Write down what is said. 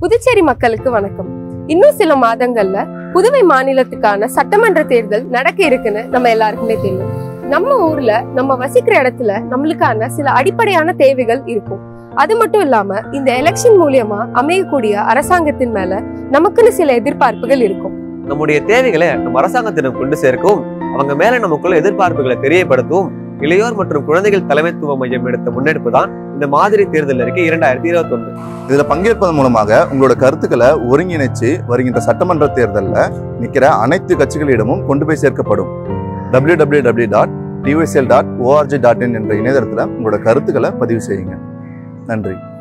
புதுச்சேரி மக்களுக்கு வணக்கம் இன்னும் சில மாதங்கள்ல புதுவை மாநிலத்துக்கான சட்டமன்ற தேர்தல் நடக்க இருக்குன்னு நம்ம எல்லாருக்குமே தெரியும் நம்ம ஊர்ல நம்ம வசிக்கிற இடத்துல நம்மளுக்கான சில அடிப்படையான தேவைகள் இருக்கும் அது மட்டும் இல்லாம இந்த எலெக்ஷன் மூலியமா அமையக்கூடிய அரசாங்கத்தின் மேல நமக்குன்னு சில எதிர்பார்ப்புகள் இருக்கும் நம்முடைய தேவைகளை நம்ம அரசாங்கத்திடம் கொண்டு சேர்க்கவும் அவங்க மேல நமக்குள்ள எதிர்பார்ப்புகளை தெரியப்படுத்தவும் இளையோர் மற்றும் குழந்தைகள் தலைமைத்துவ மையம் எடுத்த முன்னெடுப்பு தான் இந்த மாதிரி தேர்தல் அறிக்கை இரண்டாயிரத்தி இருபத்தி ஒண்ணு இதுல பங்கேற்பதன் மூலமாக உங்களோட கருத்துக்களை ஒருங்கிணைச்சு வருகின்ற சட்டமன்ற தேர்தலில் நிக்கிற அனைத்து கட்சிகளிடமும் கொண்டு போய் சேர்க்கப்படும் W W W dot DYCL dot ORG dot in என்ற இணையதளத்தில் உங்களோட கருத்துக்களை பதிவு செய்யுங்க நன்றி